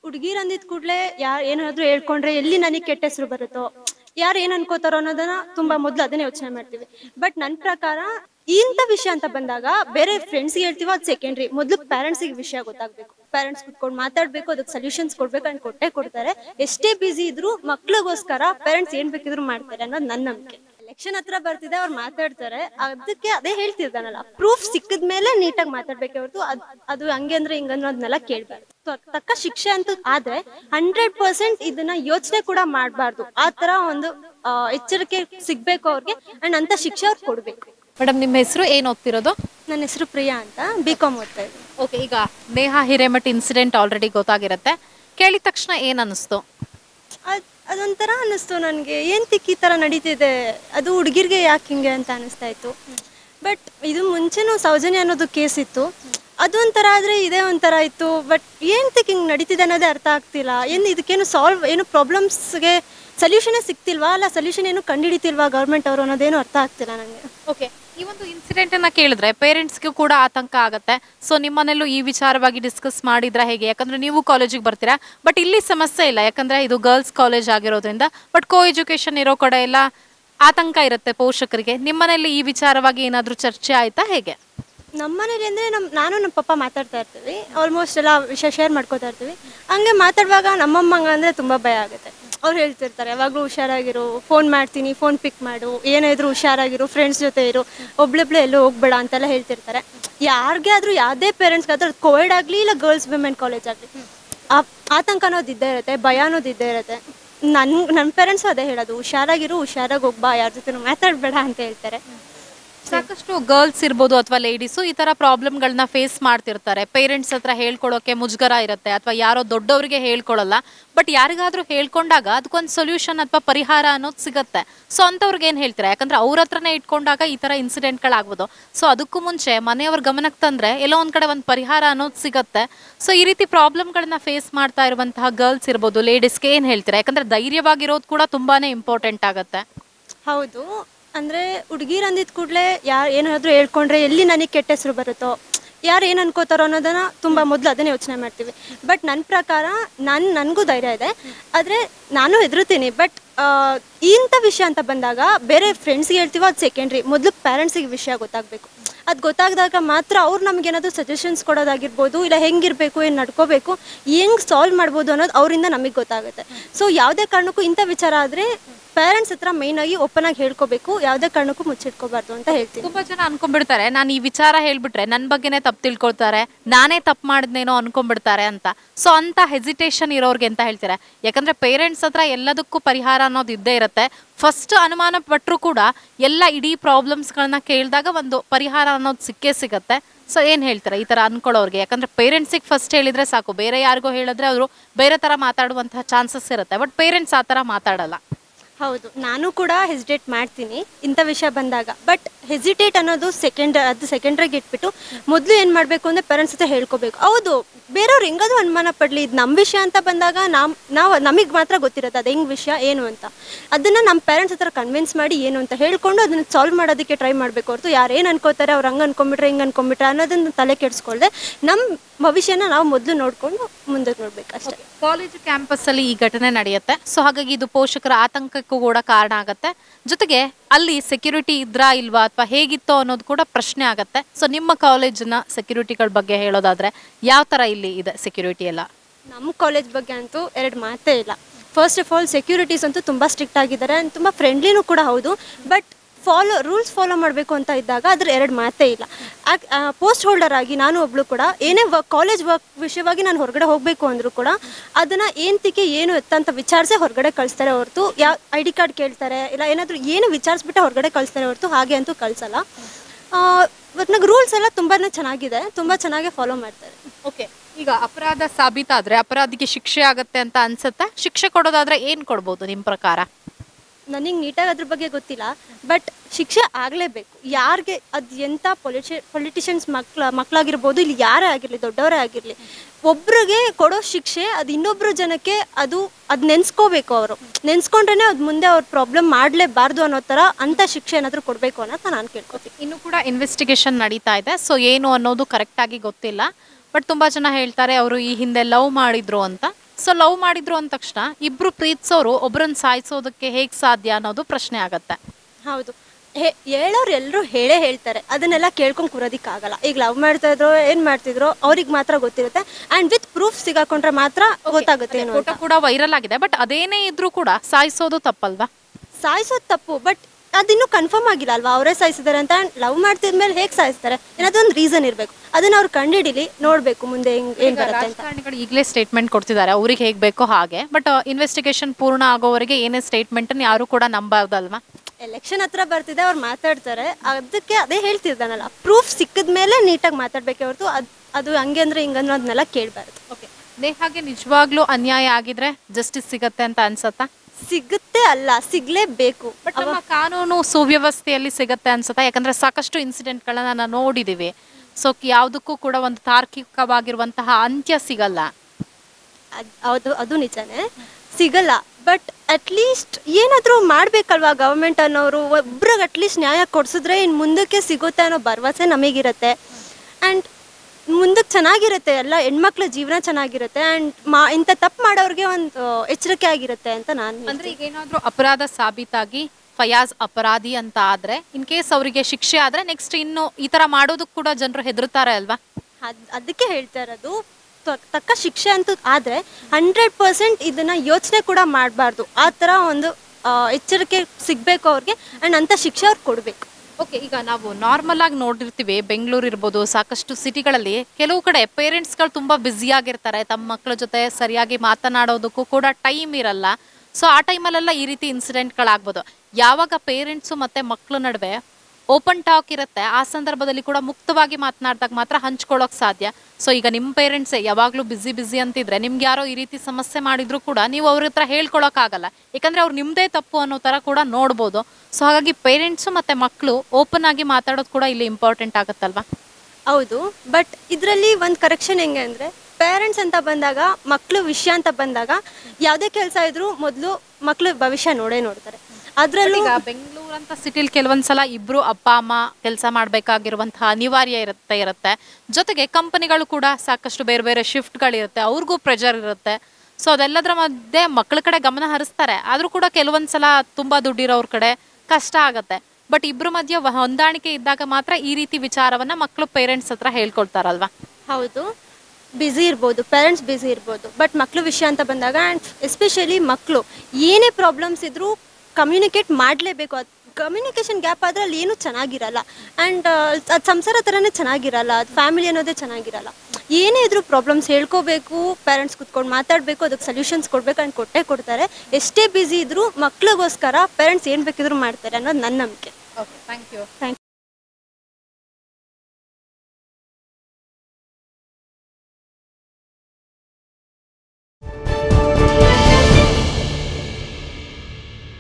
ಹುಡುಗಿರ್ ಅಂದಿದ್ ಕೂಡ್ಲೆ ಯಾರ್ ಏನಾದ್ರು ಹೇಳ್ಕೊಂಡ್ರೆ ಎಲ್ಲಿ ನನಗೆ ಕೆಟ್ಟ ಹೆಸರು ಬರುತ್ತೋ ಯಾರು ಏನ್ ಅನ್ಕೋತಾರೋ ಅನ್ನೋದನ್ನ ತುಂಬಾ ಮೊದ್ಲು ಅದನ್ನೇ ಯೋಚನೆ ಮಾಡ್ತೀವಿ ಬಟ್ ನನ್ ಪ್ರಕಾರ ಇಂಥ ವಿಷಯ ಅಂತ ಬಂದಾಗ ಬೇರೆ ಫ್ರೆಂಡ್ಸ್ಗೆ ಹೇಳ್ತೀವೋ ಅದು ಸೆಕೆಂಡ್ರಿ ಮೊದ್ಲು ಪೇರೆಂಟ್ಸ್ಗೆ ವಿಷಯ ಗೊತ್ತಾಗ್ಬೇಕು ಪೇರೆಂಟ್ಸ್ ಕುತ್ಕೊಂಡು ಮಾತಾಡ್ಬೇಕು ಅದಕ್ಕೆ ಸೊಲ್ಯೂಷನ್ಸ್ ಕೊಡ್ಬೇಕು ಅಂತ ಕೊಟ್ಟೆ ಕೊಡ್ತಾರೆ ಎಷ್ಟೇ ಬಿಸಿ ಇದ್ರು ಮಕ್ಳಿಗೋಸ್ಕರ ಪೇರೆಂಟ್ಸ್ ಏನ್ ಬೇಕಿದ್ರು ಮಾಡ್ತಾರೆ ಅನ್ನೋದು ನನ್ನ ನಂಬಿಕೆ ಎಲೆಕ್ಷನ್ ಹತ್ರ ಬರ್ತಿದೆ ಅವ್ರು ಮಾತಾಡ್ತಾರೆ ಅದಕ್ಕೆ ಅದೇ ಹೇಳ್ತಿರ್ತಾನಲ್ಲ ಪ್ರೂಫ್ ಸಿಕ್ಕಿದ ಮೇಲೆ ನೀಟಾಗಿ ಮಾತಾಡ್ಬೇಕೆ ಹೊರತು ಅದ್ ಅದು ಹಂಗೆ ಅಂದ್ರೆ ಹಿಂಗ ಅನ್ನೋದನ್ನೆಲ್ಲ ಕೇಳ್ಬಾರ್ದು So, ತಕ್ಕ ಶಿಕ್ಷೆ ಅಂತೂ ಆದ್ರೆ ಹಂಡ್ರೆಡ್ ಪರ್ಸೆಂಟ್ ಇದನ್ನ ಯೋಚನೆ ಕೂಡ ಮಾಡಬಾರ್ದು ಆ ತರ ಒಂದು ಆ, ಎಚ್ಚರಿಕೆ ಸಿಗ್ಬೇಕು ಅವ್ರಿಗೆ ಅಂಡ್ ಅಂತ ಶಿಕ್ಷೆ ಅವ್ರಿಗೆ ಕೊಡ್ಬೇಕು ಮೇಡಮ್ ನಿಮ್ಮ ಹೆಸರು ಏನು ಓದ್ತಿರೋದು ನನ್ನ ಹೆಸರು ಪ್ರಿಯಾ ಅಂತ ಬಿ ಕಾಮ್ ಓದ್ತಾ ಇದ್ದೀನಿ ಓಕೆ ಈಗ ನೇಹಾ ಹಿರೇಮಠ್ ಇನ್ಸಿಡೆಂಟ್ ಆಲ್ರೆಡಿ ಗೊತ್ತಾಗಿರುತ್ತೆ ಕೇಳಿದ ತಕ್ಷಣ ಏನು ಅನ್ನಿಸ್ತು ಅದ್ ಅದೊಂಥರ ಅನ್ನಿಸ್ತು ನನಗೆ ಏನ್ ತಿಕ್ ಈ ಥರ ನಡೀತಿದೆ ಅದು ಹುಡುಗಿರ್ಗೆ ಯಾಕೆ ಹಿಂಗೆ ಅಂತ ಅನಿಸ್ತಾ ಇತ್ತು ಬಟ್ ಇದು ಮುಂಚೆನೂ ಸೌಜನ್ಯ ಅನ್ನೋದು ಕೇಸ್ ಇತ್ತು ಅದು ಒಂಥರ ಆದರೆ ಇದೇ ಒಂಥರ ಇತ್ತು ಬಟ್ ಏನ್ ತಿಕ್ ಹಿಂಗೆ ನಡೀತಿದೆ ಅನ್ನೋದೇ ಅರ್ಥ ಆಗ್ತಿಲ್ಲ ಏನು ಇದಕ್ಕೇನು ಸಾಲ್ವ್ ಏನು ಪ್ರಾಬ್ಲಮ್ಸ್ಗೆ ಸೊಲ್ಯೂಷನೇ ಸಿಗ್ತಿಲ್ವಾ ಅಲ್ಲ ಸೊಲ್ಯೂಷನ್ ಏನು ಕಂಡುಹಿಡಿತಿಲ್ವಾ ಗೌರ್ಮೆಂಟ್ ಅವರು ಅನ್ನೋದೇನು ಅರ್ಥ ಆಗ್ತಿಲ್ಲ ನನಗೆ ಓಕೆ ಈ ಒಂದು ಇನ್ಸಿಡೆಂಟ್ ಅನ್ನ ಕೇಳಿದ್ರೆ ಪೇರೆಂಟ್ಸ್ಗೂ ಕೂಡ ಆತಂಕ ಆಗುತ್ತೆ ಸೊ ನಿಮ್ಮನೆಲ್ಲೂ ಈ ವಿಚಾರವಾಗಿ ಡಿಸ್ಕಸ್ ಮಾಡಿದ್ರ ಹೇಗೆ ಯಾಕಂದ್ರೆ ನೀವು ಕಾಲೇಜಿಗೆ ಬರ್ತೀರಾ ಬಟ್ ಇಲ್ಲಿ ಸಮಸ್ಯೆ ಇಲ್ಲ ಯಾಕಂದ್ರೆ ಇದು ಗರ್ಲ್ಸ್ ಕಾಲೇಜ್ ಆಗಿರೋದ್ರಿಂದ ಬಟ್ ಕೋ ಎಜುಕೇಶನ್ ಇರೋ ಕಡೆ ಎಲ್ಲ ಆತಂಕ ಇರುತ್ತೆ ಪೋಷಕರಿಗೆ ನಿಮ್ಮನೇಲಿ ಈ ವಿಚಾರವಾಗಿ ಏನಾದರೂ ಚರ್ಚೆ ಆಯ್ತಾ ಹೇಗೆ ನಮ್ಮನೇಲಿ ಅಂದರೆ ನಮ್ಮ ನಾನು ನಮ್ಮ ಪಪ್ಪ ಮಾತಾಡ್ತಾ ಇರ್ತೀವಿ ಆಲ್ಮೋಸ್ಟ್ ಎಲ್ಲ ವಿಷಯ ಶೇರ್ ಮಾಡ್ಕೋತಾ ಇರ್ತೀವಿ ಹಂಗೆ ಮಾತಾಡುವಾಗ ನಮ್ಮಮ್ಮಂಗೆ ಅಂದರೆ ತುಂಬ ಭಯ ಆಗುತ್ತೆ ಅವ್ರು ಹೇಳ್ತಿರ್ತಾರೆ ಯಾವಾಗಲೂ ಹುಷಾರಾಗಿರು ಫೋನ್ ಮಾಡ್ತೀನಿ ಫೋನ್ ಪಿಕ್ ಮಾಡು ಏನೇ ಇದ್ರು ಹುಷಾರಾಗಿರು ಫ್ರೆಂಡ್ಸ್ ಜೊತೆ ಇರು ಒಬ್ಳೊಬ್ಳೆ ಎಲ್ಲೂ ಹೋಗ್ಬೇಡ ಅಂತೆಲ್ಲ ಹೇಳ್ತಿರ್ತಾರೆ ಯಾರಿಗೆ ಆದರೂ ಯಾವುದೇ ಪೇರೆಂಟ್ಸ್ಗಾದ್ರೂ ಅದು ಕೋವಿಡ್ ಆಗಲಿ ಇಲ್ಲ ಗರ್ಲ್ಸ್ ವಿಮೆನ್ ಕಾಲೇಜ್ ಆಗಲಿ ಆತಂಕ ಅನ್ನೋದು ಇದ್ದೇ ಇರುತ್ತೆ ಭಯ ಅನ್ನೋದು ಇದ್ದೇ ಇರುತ್ತೆ ನನ್ನ ನನ್ನ ಪೇರೆಂಟ್ಸು ಅದೇ ಹೇಳೋದು ಹುಷಾರಾಗಿರು ಹುಷಾರಾಗಿ ಹೋಗ್ಬಾ ಯಾರ ಜೊತೆ ಮಾತಾಡಬೇಡ ಅಂತ ಹೇಳ್ತಾರೆ ಸಾಕಷ್ಟು ಗರ್ಲ್ಸ್ ಇರ್ಬೋದು ಅಥವಾ ಲೇಡೀಸು ಈ ತರ ಪ್ರಾಬ್ಲಮ್ಗಳನ್ನ ಫೇಸ್ ಮಾಡ್ತಿರ್ತಾರೆ ಪೇರೆಂಟ್ಸ್ ಹತ್ರ ಹೇಳ್ಕೊಳೋಕೆ ಮುಜುಗರ ಇರುತ್ತೆ ಅಥವಾ ಯಾರೋ ದೊಡ್ಡವರಿಗೆ ಹೇಳ್ಕೊಳಲ್ಲ ಬಟ್ ಯಾರಿಗಾದ್ರೂ ಹೇಳ್ಕೊಂಡಾಗ ಅದಕ್ಕೊಂದು ಸೊಲ್ಯೂಷನ್ ಅಥವಾ ಪರಿಹಾರ ಅನ್ನೋದು ಸಿಗುತ್ತೆ ಸೊ ಅಂಥವ್ರಿಗೆ ಏನು ಹೇಳ್ತೀರಾ ಯಾಕಂದ್ರೆ ಅವ್ರ ಹತ್ರನೇ ಇಟ್ಕೊಂಡಾಗ ಈ ತರ ಇನ್ಸಿಡೆಂಟ್ಗಳಾಗ್ಬೋದು ಸೊ ಅದಕ್ಕೂ ಮುಂಚೆ ಮನೆಯವ್ರ ಗಮನಕ್ಕೆ ತಂದ್ರೆ ಎಲ್ಲೋ ಒಂದ್ ಕಡೆ ಒಂದು ಪರಿಹಾರ ಅನ್ನೋದು ಸಿಗುತ್ತೆ ಸೊ ಈ ರೀತಿ ಪ್ರಾಬ್ಲಮ್ಗಳನ್ನ ಫೇಸ್ ಮಾಡ್ತಾ ಇರುವಂತಹ ಗರ್ಲ್ಸ್ ಇರ್ಬೋದು ಲೇಡೀಸ್ಗೆ ಏನು ಹೇಳ್ತೀರಾ ಯಾಕಂದ್ರೆ ಧೈರ್ಯವಾಗಿರೋದು ಕೂಡ ತುಂಬಾನೇ ಇಂಪಾರ್ಟೆಂಟ್ ಆಗುತ್ತೆ ಹೌದು ಅಂದ್ರೆ ಹುಡುಗಿರ್ ಅಂದಿದ್ ಕೂಡಲೇ ಯಾರು ಏನಾದ್ರು ಹೇಳ್ಕೊಂಡ್ರೆ ಎಲ್ಲಿ ನನಗೆ ಕೆಟ್ಟ ಹೆಸರು ಬರುತ್ತೋ ಯಾರು ಏನು ಅನ್ಕೋತಾರೋ ಅನ್ನೋದನ್ನ ತುಂಬ ಮೊದಲು ಅದನ್ನೇ ಯೋಚನೆ ಮಾಡ್ತೀವಿ ಬಟ್ ನನ್ನ ಪ್ರಕಾರ ನಾನು ನನಗೂ ಧೈರ್ಯ ಇದೆ ಆದರೆ ನಾನು ಹೆದರ್ತೀನಿ ಬಟ್ ಇಂಥ ವಿಷಯ ಅಂತ ಬಂದಾಗ ಬೇರೆ ಫ್ರೆಂಡ್ಸ್ಗೆ ಹೇಳ್ತೀವೋ ಅದು ಸೆಕೆಂಡ್ರಿ ಮೊದಲು ಪೇರೆಂಟ್ಸಿಗೆ ವಿಷಯ ಗೊತ್ತಾಗಬೇಕು ಅದು ಗೊತ್ತಾಗದಾಗ ಮಾತ್ರ ಅವ್ರು ನಮ್ಗೆ ಏನಾದರೂ ಸಜೆಷನ್ಸ್ ಕೊಡೋದಾಗಿರ್ಬೋದು ಇಲ್ಲ ಹೆಂಗಿರಬೇಕು ಏನು ನಡ್ಕೋಬೇಕು ಹೆಂಗೆ ಸಾಲ್ವ್ ಮಾಡ್ಬೋದು ಅನ್ನೋದು ಅವರಿಂದ ನಮಗೆ ಗೊತ್ತಾಗುತ್ತೆ ಸೊ ಯಾವುದೇ ಕಾರಣಕ್ಕೂ ಇಂಥ ವಿಚಾರ ಆದರೆ ಪೇರೆಂಟ್ಸ್ ಹತ್ರ ಮೇಯ್ನ್ ಆಗಿ ಓಪನ್ ಆಗಿ ಹೇಳ್ಕೋಬೇಕು ಯಾವುದೇ ಕಾರಣಕ್ಕೂ ಮುಚ್ಚಿಟ್ಕೋಬಾರ್ದು ಅಂತ ಹೇಳ್ತೀನಿ ತುಂಬಾ ಜನ ಅನ್ಕೊಂಡ್ಬಿಡ್ತಾರೆ ನಾನು ಈ ವಿಚಾರ ಹೇಳ್ಬಿಟ್ರೆ ನನ್ನ ಬಗ್ಗೆನೇ ತಪ್ಪು ತಿಳ್ಕೊಳ್ತಾರೆ ನಾನೇ ತಪ್ಪು ಮಾಡಿದ್ನೇನೋ ಅನ್ಕೊಂಡ್ಬಿಡ್ತಾರೆ ಅಂತ ಸೊ ಅಂತ ಹೆಸಿಟೇಷನ್ ಇರೋರ್ಗೆ ಅಂತ ಹೇಳ್ತಾರೆ ಯಾಕಂದ್ರೆ ಪೇರೆಂಟ್ಸ್ ಹತ್ರ ಎಲ್ಲದಕ್ಕೂ ಪರಿಹಾರ ಅನ್ನೋದು ಇದ್ದೇ ಇರುತ್ತೆ ಫಸ್ಟ್ ಅನುಮಾನ ಪಟ್ಟರು ಕೂಡ ಎಲ್ಲ ಇಡೀ ಪ್ರಾಬ್ಲಮ್ಸ್ಗಳನ್ನ ಕೇಳಿದಾಗ ಒಂದು ಪರಿಹಾರ ಅನ್ನೋದು ಸಿಕ್ಕೇ ಸಿಗತ್ತೆ ಸೊ ಏನು ಹೇಳ್ತಾರೆ ಈ ಥರ ಅನ್ಕೊಳ್ಳೋರ್ಗೆ ಯಾಕಂದ್ರೆ ಪೇರೆಂಟ್ಸಿಗೆ ಫಸ್ಟ್ ಹೇಳಿದ್ರೆ ಸಾಕು ಬೇರೆ ಯಾರಿಗೋ ಹೇಳಿದ್ರೆ ಅವರು ಬೇರೆ ಥರ ಮಾತಾಡುವಂತಹ ಚಾನ್ಸಸ್ ಇರುತ್ತೆ ಬಟ್ ಪೇರೆಂಟ್ಸ್ ಆ ಥರ ಮಾತಾಡಲ್ಲ ಹೌದು ನಾನು ಕೂಡ ಹೆಸಿಟೇಟ್ ಮಾಡ್ತೀನಿ ಇಂಥ ವಿಷಯ ಬಂದಾಗ ಬಟ್ ಹೆಸಿಟೇಟ್ ಅನ್ನೋದು ಸೆಕೆಂಡ್ ಅದು ಸೆಕೆಂಡ್ರಾಗಿ ಇಟ್ಬಿಟ್ಟು ಮೊದಲು ಏನು ಮಾಡಬೇಕು ಅಂದರೆ ಪೇರೆಂಟ್ಸ್ ಹತ್ರ ಹೇಳ್ಕೋಬೇಕು ಹೌದು ಬೇರೆಯವ್ರು ಹೆಂಗಾದ್ರೂ ಅನುಮಾನ ಪಡಲಿ ಇದು ನಮ್ಮ ವಿಷಯ ಅಂತ ಬಂದಾಗ ನಾವು ನಾವು ನಮಗೆ ಮಾತ್ರ ಗೊತ್ತಿರುತ್ತೆ ಅದು ಹೆಂಗೆ ವಿಷಯ ಏನು ಅಂತ ಅದನ್ನು ನಮ್ಮ ಪೇರೆಂಟ್ಸ್ ಹತ್ರ ಕನ್ವಿನ್ಸ್ ಮಾಡಿ ಏನು ಅಂತ ಹೇಳ್ಕೊಂಡು ಅದನ್ನು ಸಾಲ್ವ್ ಮಾಡೋದಕ್ಕೆ ಟ್ರೈ ಮಾಡಬೇಕು ಹೊರತು ಯಾರು ಏನು ಅನ್ಕೋತಾರೆ ಅವ್ರು ಹಂಗೆ ಅನ್ಕೊಂಬಿಟ್ರೆ ಹಿಂಗೆ ಅನ್ಕೊಂಬಿಟ್ರೆ ಅನ್ನೋದನ್ನ ತಲೆ ಕೆಡಿಸ್ಕೊಳ್ದೆ ನಮ್ಮ ಭವಿಷ್ಯನ ನಾವು ಮೊದಲು ನೋಡಿಕೊಂಡು ಮುಂದಕ್ಕೆ ನೋಡ್ಬೇಕು ಅಷ್ಟೇ ಕಾಲೇಜ್ ಕ್ಯಾಂಪಸ್ ಅಲ್ಲಿ ಈ ಘಟನೆ ನಡೆಯುತ್ತೆ ಸೊ ಹಾಗಾಗಿ ಇದು ಪೋಷಕರ ಆತಂಕಕ್ಕೂ ಕೂಡ ಕಾರಣ ಆಗತ್ತೆ ಜೊತೆಗೆ ಅಲ್ಲಿ ಸೆಕ್ಯೂರಿಟಿ ಇದ್ರಾ ಇಲ್ವಾ ಅಥವಾ ಹೇಗಿತ್ತೋ ಅನ್ನೋದು ಕೂಡ ಪ್ರಶ್ನೆ ಆಗತ್ತೆ ಸೊ ನಿಮ್ಮ ಕಾಲೇಜಿನ ಸೆಕ್ಯೂರಿಟಿಗಳ ಬಗ್ಗೆ ಹೇಳೋದಾದ್ರೆ ಯಾವ ತರ ಇಲ್ಲಿ ಇದೆ ಸೆಕ್ಯೂರಿಟಿ ಎಲ್ಲ ನಮ್ಮ ಕಾಲೇಜ್ ಬಗ್ಗೆ ಅಂತೂ ಎರಡು ಮಾತೇ ಇಲ್ಲ ಫಸ್ಟ್ ಆಫ್ ಆಲ್ ಸೆಕ್ಯೂರಿಟೀಸ್ ಅಂತೂ ತುಂಬ ಸ್ಟ್ರಿಕ್ಟ್ ಆಗಿದ್ದಾರೆ and ತುಂಬ ಫ್ರೆಂಡ್ಲಿನೂ ಕೂಡ ಹೌದು ಬಟ್ ಫಾಲೋ ರೂಲ್ಸ್ ಫಾಲೋ ಮಾಡಬೇಕು ಅಂತ ಇದ್ದಾಗ ಅದ್ರ ಎರಡು ಮಾತೇ ಇಲ್ಲ ಪೋಸ್ಟ್ ಹೋಲ್ಡರ್ ಆಗಿ ನಾನು ಒಬ್ಳು ಕೂಡ ಏನೇ ವರ್ಕ್ ಕಾಲೇಜ್ ವರ್ಕ್ ವಿಷಯವಾಗಿ ನಾನು ಹೊರಗಡೆ ಹೋಗಬೇಕು ಅಂದರೂ ಕೂಡ ಅದನ್ನು ಏಂತಿಕೆ ಏನು ಎತ್ತ ಅಂತ ವಿಚಾರಿಸಿ ಹೊರಗಡೆ ಕಳಿಸ್ತಾರೆ ಹೊರತು ಯಾವ ಐ ಡಿ ಕಾರ್ಡ್ ಕೇಳ್ತಾರೆ ಇಲ್ಲ ಏನಾದರೂ ಏನು ವಿಚಾರಿಸ್ಬಿಟ್ಟೆ ಹೊರಗಡೆ ಕಳಿಸ್ತಾರೆ ಹೊರತು ಹಾಗೆ ಅಂತೂ ಕಳಿಸಲ್ಲ ಬಟ್ ನಂಗೆ ರೂಲ್ಸ್ ಎಲ್ಲ ತುಂಬಾ ಚೆನ್ನಾಗಿದೆ ತುಂಬ ಚೆನ್ನಾಗೇ ಫಾಲೋ ಮಾಡ್ತಾರೆ ಓಕೆ ಈಗ ಅಪರಾಧ ಸಾಬೀತಾದ್ರೆ ಅಪರಾಧಿಗೆ ಶಿಕ್ಷೆ ಆಗತ್ತೆ ಅಂತ ಅನ್ಸುತ್ತೆ ಶಿಕ್ಷೆ ಕೊಡೋದಾದ್ರೆ ಏನ್ ಕೊಡ್ಬೋದು ನಿಮ್ ಪ್ರಕಾರ ನನಗೆ ನೀಟಾಗಿ ಅದ್ರ ಬಗ್ಗೆ ಗೊತ್ತಿಲ್ಲ ಬಟ್ ಶಿಕ್ಷೆ ಆಗಲೇಬೇಕು ಯಾರಿಗೆ ಅದು ಎಂಥ ಪೊಲಿಟಿ ಪೊಲಿಟಿಷಿಯನ್ಸ್ ಮಕ್ಳ ಮಕ್ಕಳಾಗಿರ್ಬೋದು ಇಲ್ಲಿ ಯಾರೇ ಆಗಿರಲಿ ದೊಡ್ಡವರೇ ಆಗಿರಲಿ ಒಬ್ರಿಗೆ ಕೊಡೋ ಶಿಕ್ಷೆ ಅದು ಇನ್ನೊಬ್ರು ಜನಕ್ಕೆ ಅದು ಅದು ನೆನೆಸ್ಕೋಬೇಕು ಅವರು ನೆನೆಸ್ಕೊಂಡ್ರೆ ಅದು ಮುಂದೆ ಅವ್ರ ಪ್ರಾಬ್ಲಮ್ ಮಾಡಲೇಬಾರ್ದು ಅನ್ನೋ ಥರ ಅಂಥ ಶಿಕ್ಷೆ ಏನಾದರೂ ಕೊಡಬೇಕು ಅನ್ನೋದು ನಾನು ಕೇಳ್ಕೊತೀನಿ ಇನ್ನು ಕೂಡ ಇನ್ವೆಸ್ಟಿಗೇಷನ್ ನಡೀತಾ ಇದೆ ಸೊ ಏನು ಅನ್ನೋದು ಕರೆಕ್ಟ್ ಆಗಿ ಗೊತ್ತಿಲ್ಲ ಬಟ್ ತುಂಬಾ ಜನ ಹೇಳ್ತಾರೆ ಅವರು ಈ ಹಿಂದೆ ಲವ್ ಮಾಡಿದ್ರು ಅಂತ ಸೊ ಲವ್ ಮಾಡಿದ್ರು ಅಂದ ತಕ್ಷಣ ಇಬ್ರು ಪ್ರೀತಿಸೋರು ಒಬ್ರನ್ನ ಸಾಯಿಸೋದಕ್ಕೆ ಹೇಗೆ ಸಾಧ್ಯ ಅನ್ನೋದು ಪ್ರಶ್ನೆ ಆಗತ್ತೆ ಹೌದು ಹೇ- ಹೇಳೋರು ಎಲ್ಲರೂ ಹೇಳೇ ಹೇಳ್ತಾರೆ ಅದನ್ನೆಲ್ಲ ಕೇಳ್ಕೊಂಡು ಕೂರೋದಿಕ್ಕಾಗಲ್ಲ ಈಗ ಲವ್ ಮಾಡ್ತಾ ಇದ್ರು ಏನ್ ಮಾಡ್ತಿದ್ರು ಅವ್ರಿಗೆ ಮಾತ್ರ ಗೊತ್ತಿರುತ್ತೆ ಅಂಡ್ ವಿತ್ ಪ್ರೂಫ್ ಸಿಗಾಕೊಂಡ್ರೆ ಮಾತ್ರ ಗೊತ್ತಾಗುತ್ತೆ ಏನು ಫೋಟೋ ಕೂಡ ವೈರಲ್ ಆಗಿದೆ ಬಟ್ ಅದೇನೇ ಇದ್ರೂ ಕೂಡ ಸಾಯಿಸೋದು ತಪ್ಪಲ್ವಾ ಸಾಯಿಸೋದು ತಪ್ಪು ಬಟ್ ಅದಿನ್ನೂ ಕನ್ಫರ್ಮ್ ಆಗಿಲ್ಲ ಅಲ್ವಾ ಅವರೇ ಸಾಯಿಸಿದ್ದಾರೆ ಅಂತ ಲವ್ ಮಾಡ್ತಿದ್ಮೇಲೆ ಹೇಗೆ ಸಾಯಿಸ್ತಾರೆ ಏನಾದ್ರು ಒಂದು ರೀಸನ್ ಇರಬೇಕು ಅದನ್ನ ಅವ್ರು ಕಂಡಿಡಿಲಿ ನೋಡ್ಬೇಕು ಮುಂದೆ ಹೆಂಗ್ ಏನ್ ಬರುತ್ತೆ ಅಂತ ರಾಜಕಾರಣಿಗಳು ಈಗಲೇ ಸ್ಟೇಟ್ಮೆಂಟ್ ಕೊಡ್ತಿದ್ದಾರೆ ಅವ್ರಿಗೆ ಹೇಗೆ ಬೇಕೋ ಹಾಗೆ ಬಟ್ ಇನ್ವೆಸ್ಟಿಗೇಷನ್ ಪೂರ್ಣ ಆಗೋವರೆಗೆ ಏನೇ ಸ್ಟೇಟ್ಮೆಂಟ್ ಯಾರು ಕೂಡ ನಂಬಾರ್ದಲ್ವಾ ಎಲೆಕ್ಷನ್ ಹತ್ರ ಬರ್ತಿದೆ ಅವ್ರು ಮಾತಾಡ್ತಾರೆ ಅದಕ್ಕೆ ಅದೇ ಹೇಳ್ತಿದ್ದಾನಲ್ಲ ಪ್ರೂಫ್ ಸಿಕ್ಕಿದ ಮೇಲೆ ನೀಟಾಗಿ ಮಾತಾಡ್ಬೇಕೆ ಹೊರತು ಅದು ಅದು ಹಂಗೆ ಅಂದ್ರೆ ಹಿಂಗಂದ್ರೆ ಅದನ್ನೆಲ್ಲ ಕೇಳಬಾರ್ದು ಓಕೆ ನೇಹಾಗೆ ನಿಜವಾಗ್ಲೂ ಅನ್ಯಾಯ ಆಗಿದ್ರೆ ಜಸ್ಟಿಸ್ ಸಿಗತ್ತೆ ಅಂತ ಅನ್ಸತ್ತಾ ಸಿಗುತ್ತೆ ಅಲ್ಲ ಸಿಗ್ಲೇಬೇಕು ಬಟ್ ನಮ್ಮ ಕಾನೂನು ಸುವ್ಯವಸ್ಥೆಯಲ್ಲಿ ಸಿಗತ್ತೆ ಅನ್ಸುತ್ತಾ ಯಾಕಂದ್ರೆ ಸಾಕಷ್ಟು ಇನ್ಸಿಡೆಂಟ್ಗಳನ್ನ ನಾವು ನೋಡಿದೀವಿ ಸೊ ಯಾವುದಕ್ಕೂ ಕೂಡ ಒಂದು ತಾರ್ಕಿಕವಾಗಿರುವಂತಹ ಅಂತ್ಯ ಸಿಗಲ್ಲ ಅದ್- ಹೌದು ಅದು ನಿಜಾನೇ ಸಿಗಲ್ಲ ಬಟ್ ಅಟ್ಲೀಸ್ಟ್ ಏನಾದರೂ ಮಾಡ್ಬೇಕಲ್ವಾ ಗವರ್ಮೆಂಟ್ ಅನ್ನೋರು ಒಬ್ರಿಗೆ ಅಟ್ಲೀಸ್ಟ್ ನ್ಯಾಯ ಕೊಡ್ಸಿದ್ರೆ ಇನ್ನು ಮುಂದಕ್ಕೆ ಸಿಗುತ್ತೆ ಅನ್ನೋ ಭರವಸೆ ನಮಗಿರುತ್ತೆ ಆ್ಯಂಡ್ ಮುಂದಕ್ಕೆ ಚೆನ್ನಾಗಿರುತ್ತೆ ಎಲ್ಲ ಹೆಣ್ಮಕ್ಳ ಜೀವನ ಚೆನ್ನಾಗಿರುತ್ತೆ ಆ್ಯಂಡ್ ಮಾ ಇಂಥ ತಪ್ಪು ಮಾಡೋರಿಗೆ ಒಂದು ಎಚ್ಚರಿಕೆ ಆಗಿರುತ್ತೆ ಅಂತ ನಾನು ಅಂದ್ರೆ ಈಗ ಏನಾದ್ರೂ ಅಪರಾಧ ಸಾಬೀತಾಗಿ ಫಯಾಜ್ ಅಪರಾಧಿ ಅಂತ ಆದ್ರೆ ಇನ್ ಕೇಸ್ ಅವರಿಗೆ ಶಿಕ್ಷೆ ಆದ್ರೆ ನೆಕ್ಸ್ಟ್ ಇನ್ನು ಈ ತರ ಮಾಡೋದಕ್ಕೆ ಕೂಡ ಜನರು ಹೆದರ್ತಾರೆ ಅಲ್ವಾ ಅದ್ ಅದಕ್ಕೆ ಹೇಳ್ತಾ ಇರೋದು ತ- ತಕ್ಕ ಶಿಕ್ಷೆ ಅಂತೂ ಆದರೆ ಹಂಡ್ರೆಡ್ ಪರ್ಸೆಂಟ್ ಇದನ್ನ ಯೋಚನೆ ಕೂಡ ಮಾಡಬಾರ್ದು ಆ ಥರ ಒಂದು ಆ, ಎಚ್ಚರಿಕೆ ಸಿಗಬೇಕು ಅವ್ರಿಗೆ ಆ್ಯಂಡ್ ಅಂಥ ಶಿಕ್ಷೆ ಅವ್ರಿಗೆ ಕೊಡಬೇಕು ಓಕೆ ಈಗ ನಾವು ನಾರ್ಮಲ್ ಆಗಿ ನೋಡಿರ್ತೀವಿ ಬೆಂಗಳೂರು ಇರ್ಬೋದು ಸಾಕಷ್ಟು ಸಿಟಿಗಳಲ್ಲಿ ಕೆಲವು ಕಡೆ ಪೇರೆಂಟ್ಸ್ಗಳು ತುಂಬ ಆಗಿರ್ತಾರೆ ತಮ್ಮ ಮಕ್ಕಳ ಜೊತೆ ಸರಿಯಾಗಿ ಮಾತನಾಡೋದಕ್ಕೂ ಕೂಡ ಟೈಮ್ ಇರಲ್ಲ ಸೊ ಆ ಟೈಮಲ್ಲೆಲ್ಲ ಈ ರೀತಿ ಇನ್ಸಿಡೆಂಟ್ಗಳಾಗ್ಬೋದು ಯಾವಾಗ ಪೇರೆಂಟ್ಸು ಮತ್ತು ಮಕ್ಕಳ ನಡುವೆ ಓಪನ್ ಟಾಕ್ ಇರುತ್ತೆ ಆ ಸಂದರ್ಭದಲ್ಲಿ ಕೂಡ ಮುಕ್ತವಾಗಿ ಮಾತನಾಡಿದಾಗ ಮಾತ್ರ ಹಂಚ್ಕೊಳ್ಳೋಕೆ ಸಾಧ್ಯ ಸೊ ಈಗ ನಿಮ್ಮ ಪೇರೆಂಟ್ಸೇ ಯಾವಾಗಲೂ ಬ್ಯುಸಿ ಬ್ಯುಸಿ ಅಂತಿದ್ರೆ ನಿಮ್ಗೆ ಯಾರೋ ಈ ರೀತಿ ಸಮಸ್ಯೆ ಮಾಡಿದ್ರು ಕೂಡ ನೀವು ಅವ್ರ ಹತ್ರ ಹೇಳ್ಕೊಳಕ್ಕಾಗಲ್ಲ ಯಾಕಂದ್ರೆ ಅವ್ರು ನಿಮ್ಮದೇ ತಪ್ಪು ಅನ್ನೋ ಥರ ಕೂಡ ನೋಡ್ಬೋದು ಸೊ ಹಾಗಾಗಿ ಪೇರೆಂಟ್ಸು ಮತ್ತು ಮಕ್ಕಳು ಓಪನ್ ಆಗಿ ಮಾತಾಡೋದು ಕೂಡ ಇಲ್ಲಿ ಇಂಪಾರ್ಟೆಂಟ್ ಆಗುತ್ತಲ್ವಾ ಹೌದು ಬಟ್ ಇದರಲ್ಲಿ ಒಂದು ಕರೆಕ್ಷನ್ ಹೆಂಗೆ ಅಂದರೆ ಪೇರೆಂಟ್ಸ್ ಅಂತ ಬಂದಾಗ ಮಕ್ಕಳು ವಿಷಯ ಅಂತ ಬಂದಾಗ ಯಾವುದೇ ಕೆಲಸ ಇದ್ರೂ ಮೊದಲು ಮಕ್ಕಳು ಭವಿಷ್ಯ ನೋಡೇ ನೋಡ್ತಾರೆ ಅದರಲ್ಲೂ ಈಗ ಬೆಂಗಳೂರು ಅಂತ ಸಿಟಿಲಿ ಕೆಲವೊಂದ್ಸಲ ಇಬ್ರು ಅಪ್ಪ ಅಮ್ಮ ಕೆಲಸ ಮಾಡಬೇಕಾಗಿರುವಂತಹ ಅನಿವಾರ್ಯ ಇರುತ್ತೆ ಇರುತ್ತೆ ಜೊತೆಗೆ ಕಂಪನಿಗಳು ಕೂಡ ಸಾಕಷ್ಟು ಬೇರೆ ಬೇರೆ ಶಿಫ್ಟ್ಗಳಿರುತ್ತೆ ಅವ್ರಿಗೂ ಪ್ರೆಷರ್ ಇರುತ್ತೆ ಸೊ ಅದೆಲ್ಲದರ ಮಧ್ಯೆ ಮಕ್ಕಳ ಕಡೆ ಗಮನ ಹರಿಸ್ತಾರೆ ಆದರೂ ಕೂಡ ಕೆಲವೊಂದ್ಸಲ ತುಂಬ ದುಡ್ಡಿರೋರ ಕಡೆ ಕಷ್ಟ ಆಗತ್ತೆ ಬಟ್ ಇಬ್ರು ಮಧ್ಯೆ ವ- ಹೊಂದಾಣಿಕೆ ಇದ್ದಾಗ ಮಾತ್ರ ಈ ರೀತಿ ವಿಚಾರವನ್ನ ಮಕ್ಕಳು ಪೇರೆಂಟ್ಸ್ ಹತ್ರ ಹೇಳ್ಕೊಳ್ತಾರಲ್ವಾ ಹೌದು ಬ್ಯುಸಿ ಇರ್ಬೋದು ಪೇರೆಂಟ್ಸ್ ಬ್ಯುಸಿ ಇರ್ಬೋದು ಬಟ್ ಮಕ್ಕಳು ವಿಷಯ ಅಂತ ಬಂದಾಗ ಆ್ಯಂಡ್ ಎಸ್ಪೆಷಲಿ ಮಕ್ಕಳು ಏನೇ ಪ್ರಾಬ್ಲಮ್ಸ್ ಇದ್ರೂ ಕಮ್ಯುನಿಕೇಟ್ ಮಾಡಲೇಬೇಕು ಅದು ಕಮ್ಯುನಿಕೇಷನ್ ಗ್ಯಾಪ್ ಆದರೆ ಅಲ್ಲಿ ಏನೂ ಚೆನ್ನಾಗಿರಲ್ಲ ಆ್ಯಂಡ್ ಅದು ಸಂಸಾರ ಥರನೇ ಚೆನ್ನಾಗಿರಲ್ಲ ಅದು ಫ್ಯಾಮಿಲಿ ಅನ್ನೋದೇ ಚೆನ್ನಾಗಿರಲ್ಲ ಏನೇ ಇದ್ರೂ ಪ್ರಾಬ್ಲಮ್ಸ್ ಹೇಳ್ಕೋಬೇಕು ಪೇರೆಂಟ್ಸ್ ಕುತ್ಕೊಂಡು ಮಾತಾಡಬೇಕು ಅದಕ್ಕೆ ಸೊಲ್ಯೂಷನ್ಸ್ ಕೊಡಬೇಕು ಆ್ಯಂಡ್ ಕೊಟ್ಟೇ ಕೊಡ್ತಾರೆ ಎಷ್ಟೇ ಬ್ಯುಸಿ ಇದ್ರೂ ಮಕ್ಳಿಗೋಸ್ಕರ ಪೇರೆಂಟ್ಸ್ ಏನು ಬೇಕಿದ್ರೂ ಮಾಡ್ತಾರೆ ಅನ್ನೋದು ನನ್ನ ನಂಬಿಕೆ ಓಕೆ ಥ್ಯಾಂಕ್ ಯು ಥ್ಯಾಂಕ್